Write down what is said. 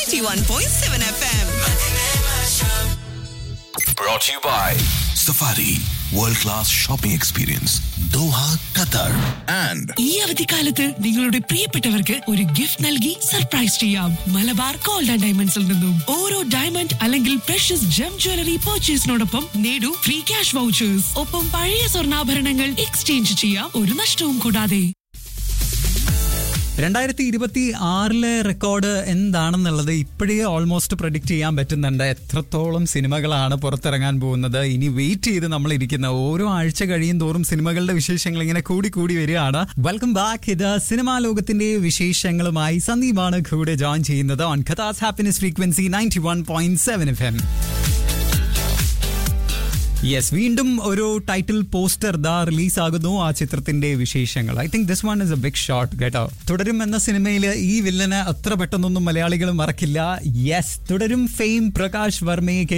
91.7 FM. Brought to you by Safari World Class Shopping Experience Doha, Qatar and ഈ അവധിക്കാലത്ത് നിങ്ങളുടെ പ്രിയപ്പെട്ടവർക്ക് ഒരു ഗിഫ്റ്റ് നൽകി സർപ്രൈസ് ചെയ്യാം മലബാർ ഗോൾഡ് ആൻഡ് ഡയമണ്ട്സിൽ നിന്നും ഓരോ ഡയമണ്ട് അല്ലെങ്കിൽ പ്രഷ്യസ് ജം ജ്വല്ലറി പർച്ചേസിനോടൊപ്പം നേടൂ ഫ്രീ ക്യാഷ് വൗച്ചേഴ്സ് ഒപ്പം പഴയ സ്വർണ്ണാഭരണങ്ങൾ എക്സ്ചേഞ്ച് ചെയ്യാം ഒരു നഷ്ടവും കൂടാതെ രണ്ടായിരത്തി ഇരുപത്തി ആറിലെ റെക്കോർഡ് എന്താണെന്നുള്ളത് ഇപ്പോഴേ ഓൾമോസ്റ്റ് പ്രഡിക്റ്റ് ചെയ്യാൻ പറ്റുന്നുണ്ട് എത്രത്തോളം സിനിമകളാണ് പുറത്തിറങ്ങാൻ പോകുന്നത് ഇനി വെയിറ്റ് ചെയ്ത് നമ്മൾ ഇരിക്കുന്ന ഓരോ ആഴ്ച കഴിയും തോറും സിനിമകളുടെ വിശേഷങ്ങൾ ഇങ്ങനെ കൂടി കൂടി വരികയാണ് വെൽക്കം ബാക്ക് ഇത് സിനിമാ ലോകത്തിന്റെ വിശേഷങ്ങളുമായി സന്ദീപാണ് കൂടെ ജോയിൻ ചെയ്യുന്നത് ഓൺ ഖതാസ് happiness frequency ninety one point seven F M yes വീണ്ടും ഒരു ടൈറ്റിൽ പോസ്റ്റർ ദാ റിലീസ് ആകുന്നു ആ ചിത്രത്തിന്റെ വിശേഷങ്ങൾ I think this one is a big shot കേട്ടോ തുടരും എന്ന സിനിമയിൽ ഈ വില്ലനെ അത്ര പെട്ടെന്നൊന്നും മലയാളികൾ മറക്കില്ല യെസ് തുടരും ഫെയിം പ്രകാശ് വർമ്മയെ